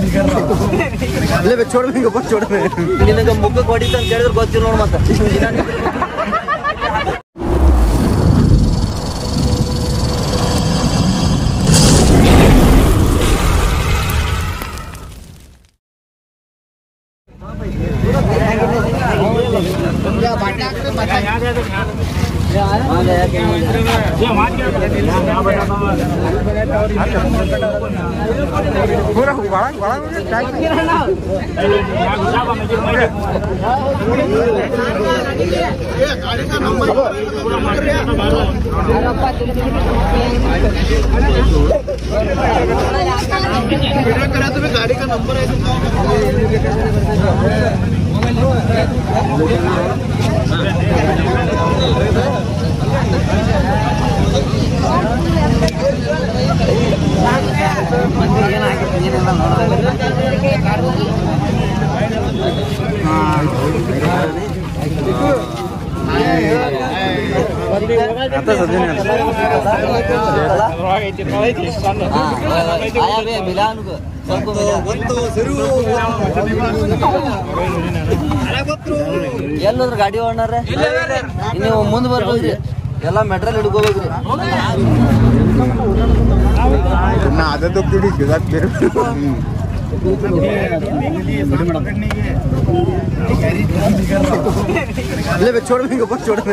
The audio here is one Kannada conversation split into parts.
ಅಲ್ಲೇ ಬೇ ಚೋಡ್ ಹಿಂಗ ಬಸ್ ಚೋಡ್ ನಿನಗೆ ಮುಖಕ್ಕೆ ಹೊಡಿತ ಅಂತ ಹೇಳಿದ್ರೆ ಗೊತ್ತಿಲ್ಲ ನೋಡ್ ಮತ್ತೆ आता सध्या ಎಲ್ಲದ್ರ ಗಾಡಿ ಓನರ್ ನೀವು ಮುಂದೆ ಬರ್ಬೋದ್ರಿ ಎಲ್ಲ ಮೆಟ್ರಲ್ ಹಿಡ್ಕೋಬೇಕ್ರಿ आता तो किती दिवसात फिरू ಅಲ್ಲೇ ಬೇ ಚೋಡ್ ಹಿಂಗ ಬಸ್ ಚೋಡ್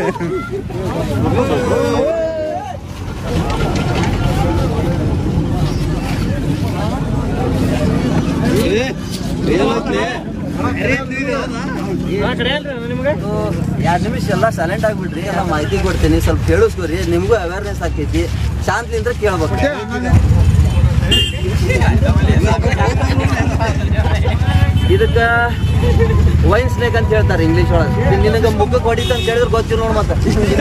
ಎರಡು ನಿಮಿಷ ಎಲ್ಲ ಸೈಲೆಂಟ್ ಆಗ್ಬಿಡ್ರಿ ಎಲ್ಲ ಮಾಹಿತಿ ಕೊಡ್ತೀನಿ ಸ್ವಲ್ಪ ಕೇಳಿಸ್ಕೊರಿ ನಿಮ್ಗೂ ಅವೇರ್ನೆಸ್ ಆಕೈತಿ ಶಾಂತಿಲಿಂದ ಕೇಳ್ಬೇಕು ಇದಕ್ಕ ವೈನ್ ಸ್ನೇಕ್ ಅಂತ ಹೇಳ್ತಾರೆ ಇಂಗ್ಲಿಷ್ ಒಳಗೆ ನಿನಗೆ ಮುಖಕ್ಕೆ ಹೊಡಿತ ಅಂತ ಹೇಳಿದ್ರೆ ಗೊತ್ತಿಲ್ಲ ನೋಡ್ ಮತ್ತೆ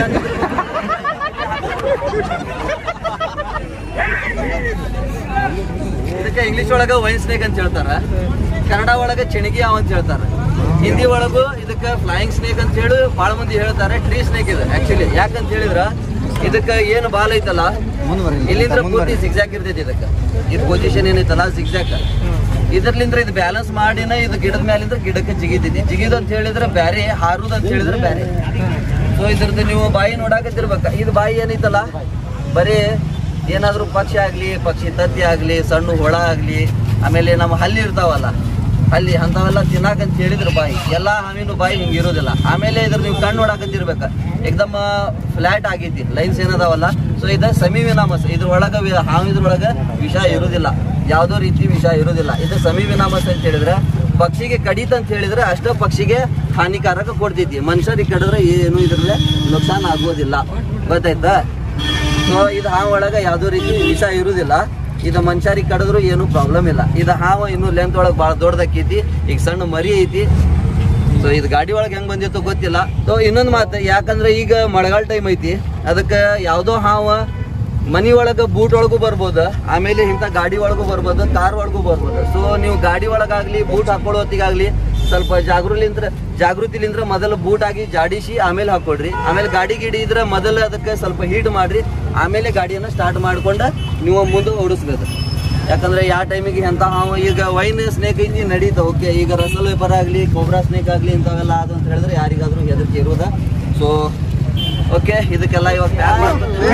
ಇದಕ್ಕೆ ಇಂಗ್ಲಿಷ್ ಒಳಗ ವೈನ್ ಸ್ನೇಕ್ ಅಂತ ಹೇಳ್ತಾರ ಕನ್ನಡ ಒಳಗ ಚೆಣಗಿ ಹಾವ್ ಅಂತ ಹೇಳ್ತಾರ ಹಿಂದಿ ಒಳಗು ಇದಕ್ಕ ಫ್ಲೈಯಿಂಗ್ ಸ್ನೇಕ್ ಅಂತ ಹೇಳಿ ಬಹಳ ಮಂದಿ ಹೇಳ್ತಾರೆ ಟ್ರೀ ಸ್ನೇಕ್ ಇದು ಆಕ್ಚುಲಿ ಯಾಕಂತ ಹೇಳಿದ್ರ ಇದಕ್ಕ ಏನು ಬಾಲ್ ಐತಲ್ಲ ಇಲ್ಲಿಂದ್ರ ಪೂರ್ತಿ ಸಿಕ್ಸಾಕ್ ಇರ್ತೈತಿ ಇದಕ್ಕ ಇದು ಪೊಸಿಷನ್ ಏನೈತಲ್ಲ ಸಿಕ್ಸಾಕ್ ಇದ್ರಲಿಂದ್ರ ಇದು ಬ್ಯಾಲೆನ್ಸ್ ಮಾಡಿನ ಇದು ಗಿಡದ ಮ್ಯಾಲಿಂದ್ರ ಗಿಡಕ್ಕೆ ಜಿಗಿತೈತಿ ಜಿಗಿದು ಅಂತ ಹೇಳಿದ್ರೆ ಬ್ಯಾರೆ ಹಾರುದು ಅಂತ ಹೇಳಿದ್ರೆ ಬ್ಯಾರೆ ಸೊ ಇದ್ರದ್ದು ನೀವು ಬಾಯಿ ನೋಡಾಕತ್ತಿರ್ಬೇಕ ಇದು ಬಾಯಿ ಏನೈತಲ್ಲ ಬರೀ ಏನಾದ್ರೂ ಪಕ್ಷಿ ಆಗ್ಲಿ ಪಕ್ಷಿ ತತ್ತಿ ಆಗ್ಲಿ ಸಣ್ಣ ಹುಳ ಆಗ್ಲಿ ಆಮೇಲೆ ನಮ್ಮ ಹಲ್ಲಿ ಇರ್ತಾವಲ್ಲ ಹಲ್ಲಿ ಅಂಥವೆಲ್ಲ ತಿನ್ನಾಕಂತ ಹೇಳಿದ್ರ ಬಾಯಿ ಎಲ್ಲಾ ಹಾವಿನ ಬಾಯಿ ಹಿಂಗೆ ಇರೋದಿಲ್ಲ ಆಮೇಲೆ ಇದ್ರ ನೀವು ಕಣ್ಣು ನೋಡಾಕತ್ತಿರ್ಬೇಕ ಏಕದಮ್ ಫ್ಲಾಟ್ ಆಗೈತಿ ಲೈನ್ಸ್ ಏನದಾವಲ್ಲ ಸೊ ಇದು ಸಮಿ ವಿನಾಮಸ್ ಇದ್ರ ಒಳಗ ವಿ- ಹಾವಿದ್ರೊಳಗ ವಿಷ ಇರುವುದಿಲ್ಲ ಯಾವುದೋ ರೀತಿ ವಿಷ ಇರುವುದಿಲ್ಲ ಇದು ಸಮಿ ವಿನಾಮಸ್ ಅಂತ ಹೇಳಿದ್ರೆ ಪಕ್ಷಿಗೆ ಕಡಿತ ಅಂತ ಹೇಳಿದ್ರೆ ಅಷ್ಟ ಪಕ್ಷಿಗೆ ಹಾನಿಕಾರಕ ಕೊಡ್ತೈತಿ ಮನುಷ್ಯರಿಗೆ ಕಡಿದ್ರೆ ಏನು ಇದ್ರಲ್ಲೇ ನುಕ್ಸಾನ್ ಆಗೋದಿಲ್ಲ ಗೊತ್ತಾಯ್ತಾ ಸೊ ಇದು ಹಾವು ಒಳಗ ಯಾವುದೋ ರೀತಿ ವಿಷ ಇರುವುದಿಲ್ಲ ಇದು ಮನುಷ್ಯರಿಗೆ ಕಡಿದ್ರು ಏನು ಪ್ರಾಬ್ಲಮ್ ಇಲ್ಲ ಇದು ಹಾವು ಇನ್ನು ಲೆಂತ್ ಒಳಗೆ ಭಾಳ ದೊಡ್ಡದಾಕೈತಿ ಈಗ ಸಣ್ಣ ಮರಿ ಐತಿ ಸೊ ಇದು ಗಾಡಿ ಒಳಗೆ ಹೆಂಗ್ ಬಂದಿತ್ತು ಗೊತ್ತಿಲ್ಲ ಸೊ ಇನ್ನೊಂದು ಮಾತು ಯಾಕಂದ್ರೆ ಈಗ ಮಳೆಗಾಲ ಟೈಮ್ ಐತಿ ಅದಕ್ಕೆ ಯಾವುದೋ ಹಾವ ಮನಿ ಒಳಗ ಬೂಟ್ ಒಳಗೂ ಬರ್ಬೋದು ಆಮೇಲೆ ಇಂಥ ಗಾಡಿ ಒಳಗೂ ಬರ್ಬೋದು ಕಾರ್ ಒಳಗೂ ಬರ್ಬೋದು ಸೊ ನೀವು ಗಾಡಿ ಒಳಗಾಗ್ಲಿ ಬೂಟ್ ಹಾಕೊಳ್ಳೋ ಹೊತ್ತಿಗಾಗ್ಲಿ ಸ್ವಲ್ಪ ಜಾಗೃತಿಲಿಂತ್ರ ಜಾಗೃತಿಲಿಂದ್ರ ಮೊದಲು ಬೂಟ್ ಆಗಿ ಜಾಡಿಸಿ ಆಮೇಲೆ ಹಾಕೊಡ್ರಿ ಆಮೇಲೆ ಗಾಡಿ ಗಿಡಿ ಇದ್ರೆ ಮೊದಲು ಅದಕ್ಕೆ ಸ್ವಲ್ಪ ಹೀಟ್ ಮಾಡ್ರಿ ಆಮೇಲೆ ಗಾಡಿಯನ್ನು ಸ್ಟಾರ್ಟ್ ಮಾಡ್ಕೊಂಡ ನೀವು ಮುಂದೆ ಓಡಿಸ್ಬೇಕು ಯಾಕಂದ್ರೆ ಯಾವ ಟೈಮಿಗೆ ಎಂತ ಹಾವು ಈಗ ವೈನ್ ಸ್ನೇಕ್ ಐತಿ ನಡೀತ ಓಕೆ ಈಗ ರಸಲ್ ವೇಪರ್ ಆಗಲಿ ಕೋಬ್ರಾ ಸ್ನೇಕ್ ಆಗಲಿ ಇಂಥವೆಲ್ಲ ಅದು ಅಂತ ಹೇಳಿದ್ರೆ ಯಾರಿಗಾದ್ರೂ ಹೆದರಿಕೆ ಇರೋದ ಸೊ ಓಕೆ ಇದಕ್ಕೆಲ್ಲ ಇವಾಗ ಪ್ಯಾಕ್ ಮಾಡ್ತಾರೆ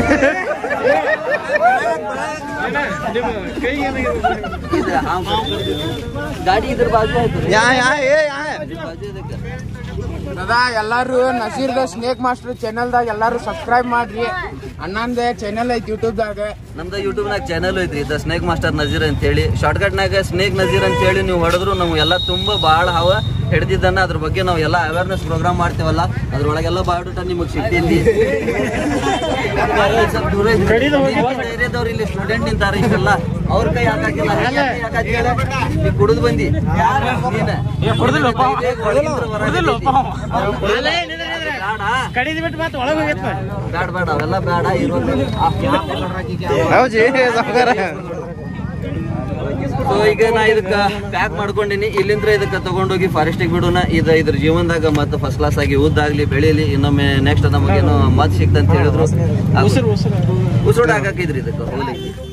ಇದು ಹಾವು ಗಾಡಿ ಇದ್ರ ಬಾಜು ಆಯ್ತು ಯಾ ಯಾ ಏ ಯಾ ಇದ್ರ ಬಾಜು ಇದಕ್ಕೆ दादा ಎಲ್ಲಾರು Naseer the snake master channel ದಾಗ ಎಲ್ಲಾರು ಸಬ್ಸ್ಕ್ರೈಬ್ ಮಾಡ್ರಿ ಅಣ್ಣಂದ ಚಾನೆಲ್ ಐತಿ ಯೂಟ್ಯೂಬ್ ದಾಗ ನಮ್ದು ಯೂಟ್ಯೂಬ್ ನಾಗ ಚಾನಲ್ ಐತ್ರಿ ದ ಸ್ನೇಕ್ ಮಾಸ್ಟರ್ ನಜೀರ್ ಅಂತ ಹೇಳಿ ಶಾರ್ಟ್ಕಟ್ ನಾಗ ಸ್ನೇಕ್ ನಜೀರ್ ಅಂತ ಹೇಳಿ ನೀವು ಹೊಡೆದ್ರು ನಾವು ಎಲ್ಲ ತುಂಬಾ ಭಾಳ ಹಾವ ಹಿಡ್ದಿದ್ದನ್ನ ಅದ್ರ ಬಗ್ಗೆ ನಾವು ಎಲ್ಲ ಅವೇರ್ನೆಸ್ ಪ್ರೋಗ್ರಾಮ್ ಮಾಡ್ತೇವಲ್ಲ ಅದ್ರೊಳಗೆಲ್ಲ ಬಯೋಡಾಟ ನಿಮಗೆ ಸಿಗ್ತೈತಿ ಸ್ವಲ್ಪ ದೂರ ಇದ್ರಿ. ನಿಮ್ಮ ಧೈರ್ಯದವ್ರು ಇಲ್ಲಿ ಸ್ಟೂಡೆಂಟ್ ನಿಂತಾರ ಇಷ್ಟೆಲ್ಲ ಅವ್ರ ಕೈ ಹಾಕಾಕಿಲ್ಲ ಯಾಕೆ ಕೈ ಹಾಕಾಕಿಲ್ಲ? ನೀ ಕುಡಿದು ಬಂದಿ ನೀನ. ಒಳಗಿಂದ್ರ ಹೊರಗೆ ಬೇಡ. ಕಡಿದು ಬಿಟ್ಟು ಮತ್ತೆ ಒಳಗೆ ಹೋಗೈತೆ ಬೇಡ ಬೇಡ ಅವೆಲ್ಲ ಬೇಡ ಇರೋದು ಹೌಜಿ ಸೊ ಈಗ ನಾ ಇದಕ್ಕ ಪ್ಯಾಕ್ ಮಾಡ್ಕೊಂಡಿನಿ ಇಲ್ಲಿಂದ್ರ ಇದಕ್ಕ ತಗೊಂಡೋಗಿ ಫಾರೆಸ್ಟಿಗೆ ಬಿಡೋಣ ಇದು ಇದ್ರ ಜೀವನದಾಗ ಮತ್ತೆ ಫಸ್ಟ್ ಕ್ಲಾಸ್ ಆಗಿ ಉದ್ದಾಗ್ಲಿ ಬೆಳೀಲಿ ಇನ್ನೊಮ್ಮೆ ನೆಕ್ಸ್ಟ್ ನಮಗೇನು ಮತ್ ಸಿಕ್ತಂತ ಹೇಳಿದ್ರು ಉಸಿರು ಉಸಿರು ಉಸುಡ್ ಹಾಕಿದ್ರಿ ಇದಕ್ಕೆ ಹೋಗ್ಲಿಕ್ಕೆ